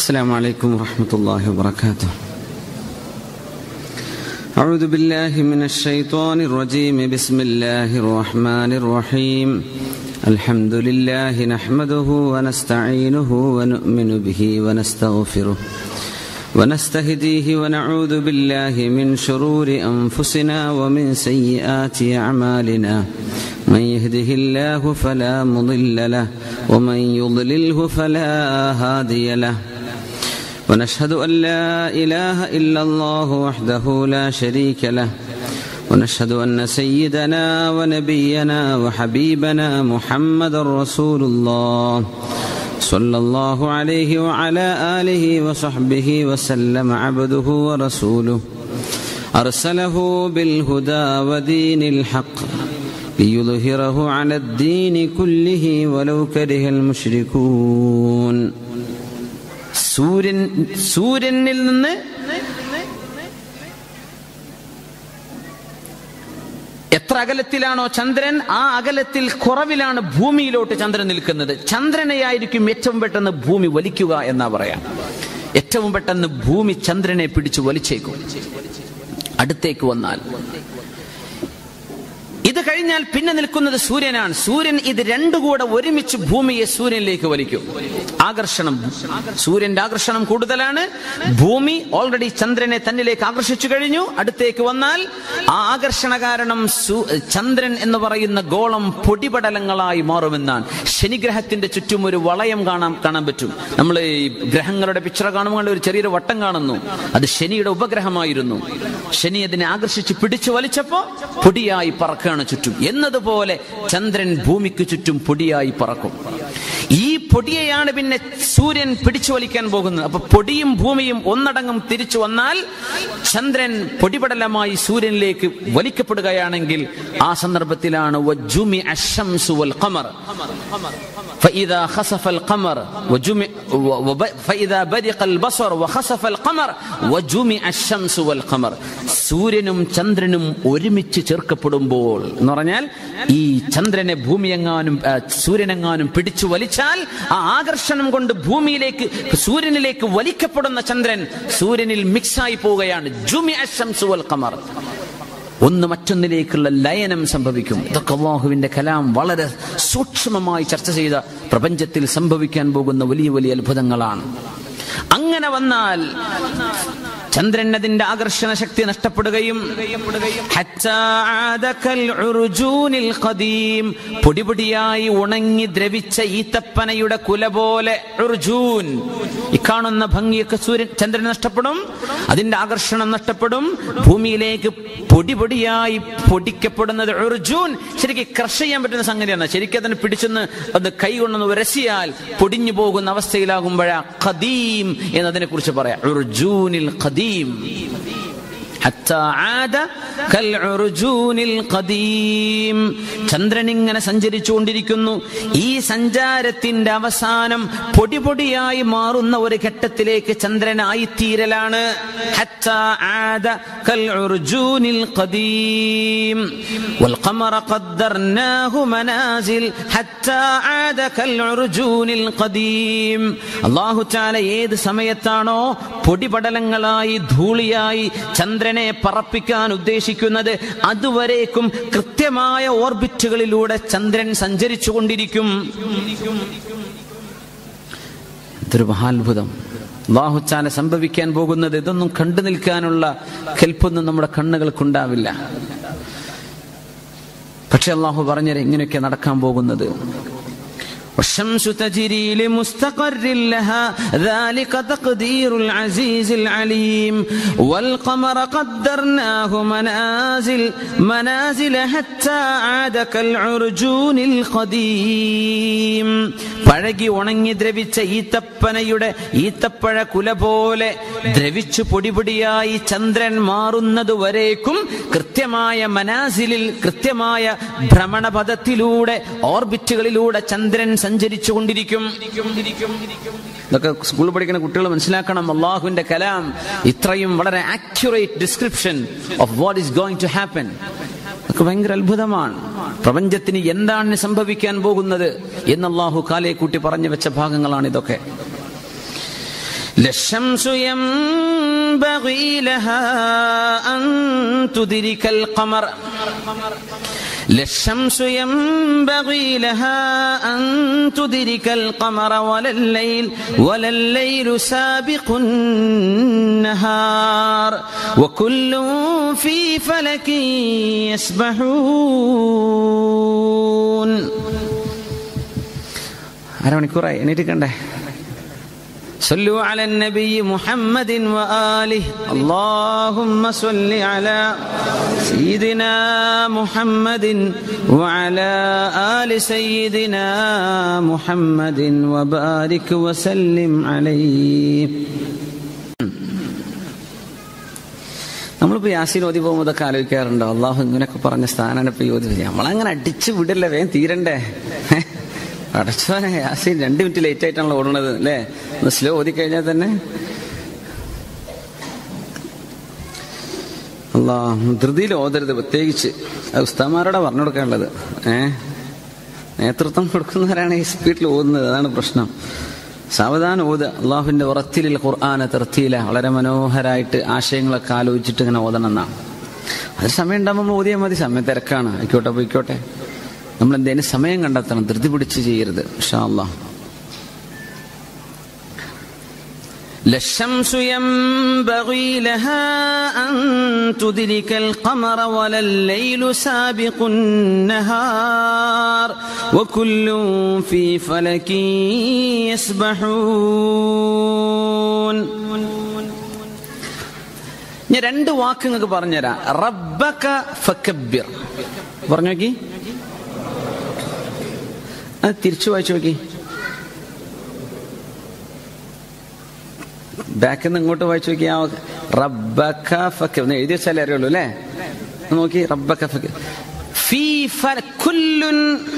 السلام عليكم ورحمة الله وبركاته أعوذ بالله من الشيطان الرجيم بسم الله الرحمن الرحيم الحمد لله نحمده ونستعينه ونؤمن به ونستغفره ونستهديه ونعوذ بالله من شرور أنفسنا ومن سيئات أعمالنا من يهده الله فلا مضل له ومن يضلله فلا هادي له ونشهد أن لا إله إلا الله وحده لا شريك له ونشهد أن سيدنا ونبينا وحبيبنا محمد رسول الله صلى الله عليه وعلى آله وصحبه وسلم عبده ورسوله أرسله بالهدى ودين الحق ليظهره على الدين كله ولو كره المشركون സൂര്യൻ സൂര്യനിൽ നിന്ന് എത്ര അകലത്തിലാണോ ചന്ദ്രൻ ആ അകലത്തിൽ കുറവിലാണ് ഭൂമിയിലോട്ട് ചന്ദ്രൻ നിൽക്കുന്നത് ചന്ദ്രനെയായിരിക്കും ഏറ്റവും പെട്ടെന്ന് ഭൂമി വലിക്കുക എന്നാ പറയാം ഏറ്റവും പെട്ടെന്ന് ഭൂമി ചന്ദ്രനെ പിടിച്ചു വലിച്ചേക്കും അടുത്തേക്ക് വന്നാൽ ഇത് കഴിഞ്ഞാൽ പിന്നെ നിൽക്കുന്നത് സൂര്യനാണ് സൂര്യൻ ഇത് രണ്ടു കൂടെ ഒരുമിച്ച് ഭൂമിയെ സൂര്യനിലേക്ക് വലിക്കും ആകർഷണം സൂര്യന്റെ ആകർഷണം കൂടുതലാണ് ഭൂമി ഓൾറെഡി ചന്ദ്രനെ തന്നിലേക്ക് ആകർഷിച്ചു കഴിഞ്ഞു അടുത്തേക്ക് വന്നാൽ ആ ആകർഷണ കാരണം ചന്ദ്രൻ എന്ന് പറയുന്ന ഗോളം പൊടിപടലങ്ങളായി മാറുമെന്നാണ് ശനിഗ്രഹത്തിന്റെ ചുറ്റും ഒരു വളയം കാണാൻ കാണാൻ പറ്റും നമ്മൾ ഈ ഗ്രഹങ്ങളുടെ പിക്ചർ കാണുമ്പോൾ ഒരു ചെറിയൊരു വട്ടം കാണുന്നു അത് ശനിയുടെ ഉപഗ്രഹമായിരുന്നു ശനി അതിനെ ആകർഷിച്ച് പിടിച്ചു വലിച്ചപ്പോ പൊടിയായി പറക്കുകയാണ് ചുറ്റും എന്നതുപോലെ ചന്ദ്രൻ ഭൂമിക്ക് ചുറ്റും പൊടിയായി പറക്കും ഈ പൊടിയെയാണ് പിന്നെ സൂര്യൻ പിടിച്ചു വലിക്കാൻ പോകുന്നത് അപ്പൊ പൊടിയും ഭൂമിയും ഒന്നടങ്കം തിരിച്ചു വന്നാൽ ചന്ദ്രൻ പൊടിപടലമായി സൂര്യനിലേക്ക് വലിക്കപ്പെടുകയാണെങ്കിൽ ആ സന്ദർഭത്തിലാണ് فإذا خسف القمر وجمع فإذا برق البصر وخسف القمر وجمع الشمس والقمر സൂര്യനും ചന്ദ്രനും ഒരുമിച്ച് ചേർക്കപ്പെടുമ്പോൾ എന്ന് പറഞ്ഞാൽ ഈ ചന്ദ്രനെ ഭൂമിയെങ്ങാനും സൂര്യനെങ്ങാനും പിടിച്ചു വലിച്ചാൽ ആ ആകർഷണം കൊണ്ട് ഭൂമിയിലേക്ക് സൂര്യനിലേക്ക് വലിക്കപ്പെടുന്ന ചന്ദ്രൻ സൂര്യനിൽ മിക്സായി പോവുകയാണ് ജുമി അശംസു വൽ ഖമർ ഒന്ന് മറ്റൊന്നിലേക്കുള്ള ലയനം സംഭവിക്കും ഇതൊക്കെ അള്ളാഹുവിന്റെ കലാം വളരെ സൂക്ഷ്മമായി ചർച്ച ചെയ്ത പ്രപഞ്ചത്തിൽ സംഭവിക്കാൻ പോകുന്ന വലിയ വലിയ അത്ഭുതങ്ങളാണ് അങ്ങനെ വന്നാൽ ചന്ദ്രൻ അതിന്റെ ആകർഷണ ശക്തി നഷ്ടപ്പെടുകയും പൊടിപൊടിയായി ഉണങ്ങി ദ്രവിച്ച ഈത്തപ്പനയുടെ കുല പോലെ ഈ കാണുന്ന ഭംഗിയൊക്കെ സൂര്യൻ ചന്ദ്രൻ നഷ്ടപ്പെടും അതിന്റെ ആകർഷണം നഷ്ടപ്പെടും ഭൂമിയിലേക്ക് പൊടി പൊടിയായി പൊടിക്കപ്പെടുന്നത് ഉർജൂൻ ശരിക്കും ക്രഷ് ചെയ്യാൻ പറ്റുന്ന സംഗതിയാണ് ശരിക്കും അതിനെ പിടിച്ചെന്ന് അത് കൈ കൊണ്ടൊന്ന് ഉരസിയാൽ പൊടിഞ്ഞു പോകുന്ന അവസ്ഥയിലാകുമ്പോഴാ ഖദീം എന്നതിനെ കുറിച്ച് പറയാം ഉർജൂനിൽ ഖദീം ചന്ദ്രൻ ഇങ്ങനെ സഞ്ചരിച്ചുകൊണ്ടിരിക്കുന്നു ഈ സഞ്ചാരത്തിന്റെ അവസാനം പൊടി പൊടിയായി മാറുന്ന ഒരു ഘട്ടത്തിലേക്ക് ചന്ദ്രനായി തീരലാണ് والقمر قدرناه منازل حتى عاد كالعرجون القديم الله تعالى ഏത് സമയത്താണോ പൊടിപടലങ്ങളായി ധൂളിയായി ചന്ദ്രനെ പറപ്പിക്കാൻ ഉദ്ദേശിക്കുന്നത് അതുവരേക്കും കൃത്യമായ ഓർബിറ്റുകളിലൂടെ ചന്ദ്രൻ സഞ്ചരിച്ചു കൊണ്ടിരിക്കും ഇതൊരു മഹാത്ഭുതം അള്ളാഹുച്ചാല സംഭവിക്കാൻ പോകുന്നത് ഇതൊന്നും കണ്ടു നിൽക്കാനുള്ള കെൽപ്പൊന്നും നമ്മുടെ കണ്ണുകൾക്കുണ്ടാവില്ല പക്ഷെ അള്ളാഹു പറഞ്ഞത് ഇങ്ങനെയൊക്കെ നടക്കാൻ പോകുന്നത് والشمس تجري لمستقر لها ذلك تقدير العزيز العليم والقمر قدرناه منازل منازل حتى عاد كالعرجون القديم പഴകി ഉണങ്ങി ദ്രവിച്ച ഈത്തപ്പനയുടെ ഈത്തപ്പഴ കുല പോലെ ദ്രവിച്ചു പൊടിപൊടിയായി ചന്ദ്രൻ മാറുന്നതുവരേക്കും കൃത്യമായ മനാസിലിൽ കൃത്യമായ ഭ്രമണപഥത്തിലൂടെ ഓർബിറ്റുകളിലൂടെ ചന്ദ്രൻ സഞ്ചരിച്ചു കൊണ്ടിരിക്കും ഇതൊക്കെ സ്കൂളിൽ പഠിക്കുന്ന കുട്ടികൾ മനസ്സിലാക്കണം അള്ളാഹുവിന്റെ കലാം ഇത്രയും വളരെ accurate description of what is going to happen അതൊക്കെ ഭയങ്കര അത്ഭുതമാണ് പ്രപഞ്ചത്തിന് എന്താണ് സംഭവിക്കാൻ പോകുന്നത് എന്ന് അള്ളാഹു കാലയെ കൂട്ടി പറഞ്ഞു വെച്ച ഭാഗങ്ങളാണ് ഇതൊക്കെ لا الشمس ينبغي لها أن تدرك القمر لا الشمس ينبغي لها أن تدرك القمر ولا الليل ولا الليل سابق النهار وكل في فلك يسبحون അരമണിക്കൂറായി എണീറ്റിക്കണ്ടേ صلوا على النبي محمد وآله اللهم صل على سيدنا محمد وعلى آل سيدنا محمد وبارك وسلم عليه നമ്മളിപ്പോ യാസീൻ ഓതി പോകുമ്പോൾ ഇതൊക്കെ ആലോചിക്കാറുണ്ടോ അള്ളാഹു ഇങ്ങനെയൊക്കെ പറഞ്ഞ സ്ഥാനാണ് ഇപ്പൊ ഈ ഓതി നമ്മളങ്ങനെ അടിച്ചു വിടില്ല വേഗം തീരണ്ടേ അടച്ചോനെ യാസീൻ രണ്ട് മിനിറ്റ് ലേറ്റ് ആയിട്ടാണല്ലോ ഓടുന്നത് അല്ലേ ഒന്ന് സ്ലോ ഓതി കഴിഞ്ഞാൽ തന്നെ അല്ലാ ധൃതിയിൽ ഓതരുത് പ്രത്യേകിച്ച് അത് ഉസ്താമാരോടെ പറഞ്ഞു കൊടുക്കാനുള്ളത് ഏ നേതൃത്വം കൊടുക്കുന്നവരാണ് ഈ സ്പീഡിൽ ഓതുന്നത് അതാണ് പ്രശ്നം സാവധാനം ഓത് അള്ളാഹുവിന്റെ ഉറത്തിലിൽ ഖുർആാന തെർത്തിയില വളരെ മനോഹരായിട്ട് ആശയങ്ങളൊക്കെ ആലോചിച്ചിട്ട് ഇങ്ങനെ ഓതണം എന്നാണ് അതിന് സമയം ഉണ്ടാകുമ്പോൾ ഓതിയാൽ മതി സമയം തിരക്കാണ് ആയിക്കോട്ടെ പോയിക്കോട്ടെ നമ്മൾ എന്തേലും സമയം കണ്ടെത്തണം ധൃതി പിടിച്ച് ചെയ്യരുത് ഇൻഷാ അല്ലാഹ് للشمس ينبغي لها أن تدرك القمر ولا الليل سابق النهار وكل في فلك يسبحون ഞാൻ രണ്ട് വാക്ക് നിങ്ങൾക്ക് പറഞ്ഞുതരാം റബ്ബക ഫക്കബ്ബിർ പറഞ്ഞു നോക്കി അത് തിരിച്ചു വായിച്ചു നോക്കി ബാക്കിൽ നിന്ന് ഇങ്ങോട്ട് വായിച്ചു നോക്കി ആ റബ്ബക ഫക്ക ഒന്ന് എഴുതി വെച്ചാലേ അറിയുള്ളൂ അല്ലേ നോക്കി റബ്ബക ഫക്ക ഫീ ഫല കുല്ലുൻ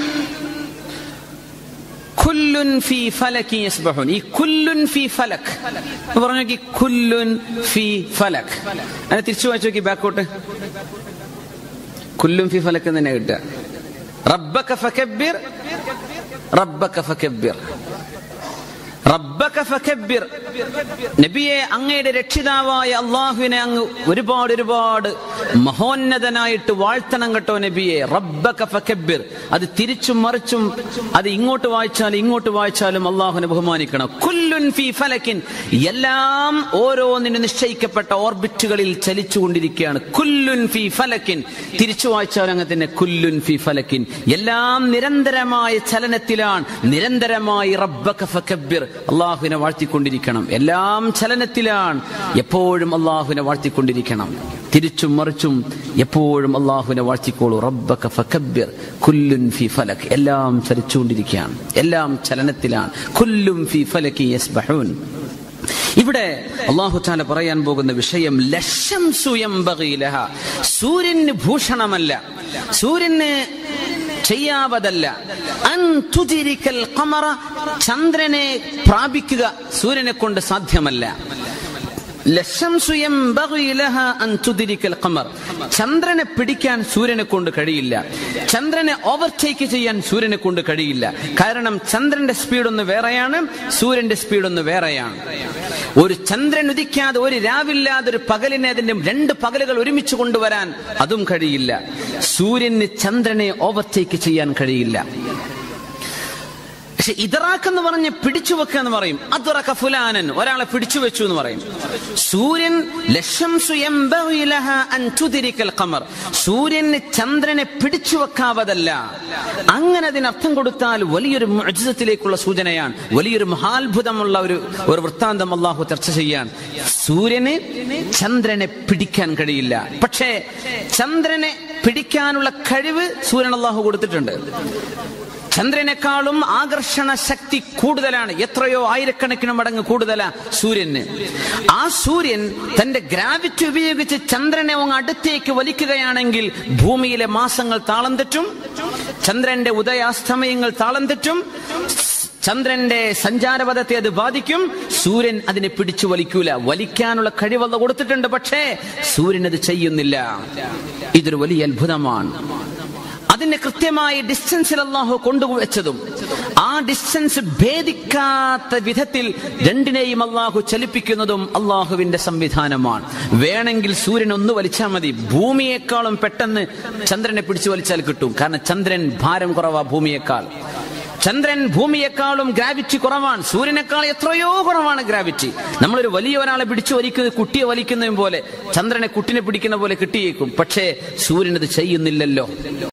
കുല്ലുൻ ഫീ ഫലക് യസ്ബഹുൻ ഈ കുല്ലുൻ ഫീ ഫലക് പറഞ്ഞു നോക്കി കുല്ലുൻ ഫീ ഫലക് അതിനെ തിരിച്ചു വായിച്ചു നോക്കി ബാക്കോട്ട് കുല്ലും ഫീ ഫലക് തന്നെ കിട്ടുക റബ്ബക ഫക്കബ്ബിർ റബ്ബക ഫക്കബ്ബിർ റബ്ബക ഫക്കബ്ബിർ നബിയെ അങ്ങയുടെ രക്ഷിതാവായ അള്ളാഹുവിനെ അങ്ങ് ഒരുപാട് ഒരുപാട് മഹോന്നതനായിട്ട് വാഴ്ത്തണം കേട്ടോ നബിയെ റബ്ബക ഫക്കബ്ബിർ അത് തിരിച്ചും മറിച്ചും അത് ഇങ്ങോട്ട് വായിച്ചാലും ഇങ്ങോട്ട് വായിച്ചാലും അള്ളാഹുവിനെ ബഹുമാനിക്കണം കുല്ലുൻ ഫി ഫലക്കിൻ എല്ലാം ഓരോന്നിന് നിശ്ചയിക്കപ്പെട്ട ഓർബിറ്റുകളിൽ ചലിച്ചുകൊണ്ടിരിക്കുകയാണ് കുല്ലുൻ ഫി ഫലക്കിൻ തിരിച്ചു വായിച്ചാലും അങ്ങനെ തന്നെ കുല്ലുൻ ഫി ഫലക്കിൻ എല്ലാം നിരന്തരമായ ചലനത്തിലാണ് നിരന്തരമായി റബ്ബക ഫക്കബ്ബിർ അള്ളാഹുവിനെ വാഴ്ത്തിക്കൊണ്ടിരിക്കണം എല്ലാം ചലനത്തിലാണ് എപ്പോഴും അള്ളാഹുവിനെ വാഴ്ത്തിക്കൊണ്ടിരിക്കണം തിരിച്ചും മറിച്ചും എപ്പോഴും അള്ളാഹുവിനെ വാഴ്ത്തിക്കോളൂ റബ്ബക ഫക്കബ്ബിർ കുല്ലുൻ ഫി ഫലക് എല്ലാം ചലിച്ചുകൊണ്ടിരിക്കുകയാണ് എല്ലാം ചലനത്തിലാണ് കുല്ലും ഫി ഫലകി യസ്ബഹൂൻ ഇവിടെ അള്ളാഹു താല പറയാൻ പോകുന്ന വിഷയം ലക്ഷം സുയംബകയിലഹ സൂര്യന് ഭൂഷണമല്ല സൂര്യന് ചെയ്യാവതല്ല അൻ തുതിരിക്കൽ ഖമറ ചന്ദ്രനെ പ്രാപിക്കുക സൂര്യനെ കൊണ്ട് സാധ്യമല്ല ലശംസു യംബഗി ലഹ അൻ തുദ്രിക്കൽ ഖമർ ചന്ദ്രനെ പിടിക്കാൻ സൂര്യനെ കൊണ്ട് കഴിയില്ല ചന്ദ്രനെ ഓവർടേക്ക് ചെയ്യാൻ സൂര്യനെ കൊണ്ട് കഴിയില്ല കാരണം ചന്ദ്രന്റെ സ്പീഡ് ഒന്ന് വേറെയാണ് സൂര്യന്റെ സ്പീഡ് ഒന്ന് വേറെയാണ് ഒരു ചന്ദ്രൻ ഉദിക്കാതെ ഒരു രാവില്ലാതെ ഒരു പകലിനെ അതിന്റെ രണ്ട് പകലുകൾ ഒരുമിച്ച് കൊണ്ടുവരാൻ അതും കഴിയില്ല സൂര്യന് ചന്ദ്രനെ ഓവർടേക്ക് ചെയ്യാൻ കഴിയില്ല പക്ഷെ ഇതറാക്ക് എന്ന് പറഞ്ഞ് പിടിച്ചു വെക്കുക എന്ന് പറയും അതുറക്ക ഫുലാനൻ ഒരാളെ പിടിച്ചു വെച്ചു എന്ന് പറയും സൂര്യൻ ലശംസു യംബഗി ലഹ അൻ തുദ്രിക്കൽ ഖമർ സൂര്യന് ചന്ദ്രനെ പിടിച്ചു വെക്കാവതല്ല അങ്ങനെ അതിന് അർത്ഥം കൊടുത്താൽ വലിയൊരു മുഅ്ജിസത്തിലേക്കുള്ള സൂചനയാണ് വലിയൊരു മഹാത്ഭുതമുള്ള ഒരു ഒരു വൃത്താന്തം അള്ളാഹു ചർച്ച ചെയ്യാൻ സൂര്യന് ചന്ദ്രനെ പിടിക്കാൻ കഴിയില്ല പക്ഷേ ചന്ദ്രനെ പിടിക്കാനുള്ള കഴിവ് സൂര്യൻ അള്ളാഹു കൊടുത്തിട്ടുണ്ട് ചന്ദ്രനേക്കാളും ആകർഷണ ശക്തി കൂടുതലാണ് എത്രയോ ആയിരക്കണക്കിന് മടങ്ങ് കൂടുതലാ സൂര്യന് ആ സൂര്യൻ തന്റെ ഗ്രാവിറ്റി ഉപയോഗിച്ച് ചന്ദ്രനെ അങ്ങ് അടുത്തേക്ക് വലിക്കുകയാണെങ്കിൽ ഭൂമിയിലെ മാസങ്ങൾ താളം തെറ്റും ചന്ദ്രന്റെ ഉദയാസ്തമയങ്ങൾ താളം തെറ്റും ചന്ദ്രന്റെ സഞ്ചാരപഥത്തെ അത് ബാധിക്കും സൂര്യൻ അതിനെ പിടിച്ചു വലിക്കൂല വലിക്കാനുള്ള കഴിവല്ല കൊടുത്തിട്ടുണ്ട് പക്ഷേ സൂര്യൻ അത് ചെയ്യുന്നില്ല ഇതൊരു വലിയ അത്ഭുതമാണ് അതിന്റെ കൃത്യമായ ഡിസ്റ്റൻസിൽ അള്ളാഹു കൊണ്ടുവച്ചതും ആ ഡിസ്റ്റൻസ് ഭേദിക്കാത്ത വിധത്തിൽ രണ്ടിനെയും അള്ളാഹു ചലിപ്പിക്കുന്നതും അള്ളാഹുവിന്റെ സംവിധാനമാണ് വേണമെങ്കിൽ സൂര്യൻ ഒന്ന് വലിച്ചാൽ മതി ഭൂമിയേക്കാളും പെട്ടെന്ന് ചന്ദ്രനെ പിടിച്ചു വലിച്ചാൽ കിട്ടും കാരണം ചന്ദ്രൻ ഭാരം കുറവാ ഭൂമിയേക്കാൾ ചന്ദ്രൻ ഭൂമിയെക്കാളും ഗ്രാവിറ്റി കുറവാണ് സൂര്യനേക്കാൾ എത്രയോ കുറവാണ് ഗ്രാവിറ്റി നമ്മളൊരു വലിയ ഒരാളെ പിടിച്ചു വലിക്കുന്നത് കുട്ടിയെ വലിക്കുന്നതും പോലെ ചന്ദ്രനെ കുട്ടിനെ പിടിക്കുന്ന പോലെ കിട്ടിയേക്കും പക്ഷേ സൂര്യൻ അത് ചെയ്യുന്നില്ലല്ലോ